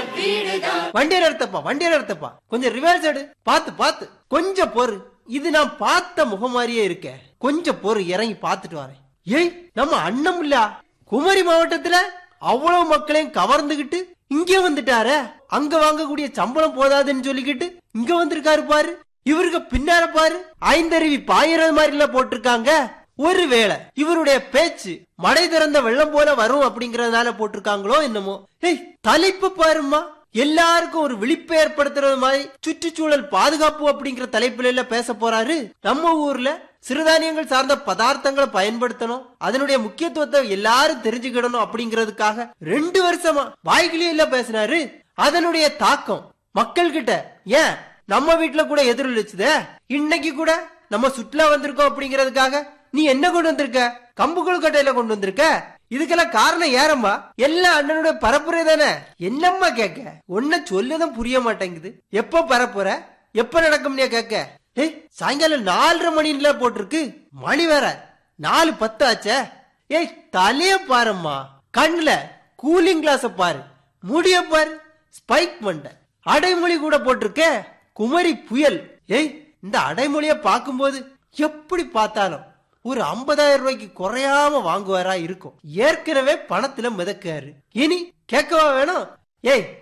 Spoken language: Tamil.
வண்டியை நிறுத்தப்பா வண்டியை நிறுத்தப்பா கொஞ்சம் ரிவர்ஸ் எடு பாத்து பாத்து கொஞ்சம் பொறு இது நான் பார்த்த முகம் மாதிரியே இருக்க கொஞ்சம் பொறு இறங்கி பார்த்துட்டு வரேன் ஏய் நம்ம அண்ணம் இல்ல குமரி மாவட்டத்துல அவ்வளவு மக்களையும் கவர்ந்துகிட்டு இங்க வந்துட்டாரே அங்க வாங்கக்கூடிய சம்பளம் போதாதுன்னு சொல்லிக்கிட்டு இங்க வந்திருக்காரு பாரு இவருக்கு பின்னால பாரு ஐந்தருவி பாயிறது மாதிரி எல்லாம் போட்டிருக்காங்க ஒருவேளை இவருடைய பேச்சு மடை திறந்த வெள்ளம் போல வரும் அப்படிங்கறதுனால போட்டிருக்காங்களோ என்னமோ ஏய் தலைப்பு பாருமா எல்லாருக்கும் ஒரு விழிப்பை ஏற்படுத்துறது மாதிரி சுற்றுச்சூழல் பாதுகாப்பு அப்படிங்கிற தலைப்புல எல்லாம் பேச போறாரு நம்ம ஊர்ல சிறுதானியங்கள் சார்ந்த பதார்த்தங்களை பயன்படுத்தணும் அதனுடைய முக்கியத்துவத்தை எல்லாரும் தெரிஞ்சுக்கிடணும் அப்படிங்கிறதுக்காக ரெண்டு வருஷமா வாய்கிலேயே எல்லாம் பேசினாரு அதனுடைய தாக்கம் மக்கள் கிட்ட ஏன் நம்ம வீட்டுல கூட எதிரொலிச்சுதே இன்னைக்கு கூட நம்ம சுற்றுலா வந்திருக்கோம் அப்படிங்கறதுக்காக நீ என்ன கொண்டு வந்திருக்க கம்பு கொழுக்கட்டையில கொண்டு வந்திருக்க இதுக்கெல்லாம் காரணம் ஏறம்மா எல்லா அண்ணனுடைய பரப்புரை தானே என்னம்மா கேட்க ஒன்ன சொல்லதான் புரிய மாட்டேங்குது எப்ப பரப்புற எப்ப நடக்கும்னே கேட்க ஏய் சாயங்காலம் நாலரை மணில போட்டிருக்கு மணி வேற நாலு பத்து ஆச்சே ஏய் தலைய பாரும்மா கண்ணுல கூலிங் கிளாஸ பாரு முடிய பாரு ஸ்பைக் மண்டை அடைமொழி கூட போட்டிருக்க குமரி புயல் ஏய் இந்த அடைமொழிய பார்க்கும்போது எப்படி பார்த்தாலும் ஒரு ஐம்பதாயிரம் ரூபாய்க்கு குறையாம வாங்குவாரா இருக்கும் ஏற்கனவே பணத்துல மிதக்காரு இனி கேட்கவா வேணும் ஏய்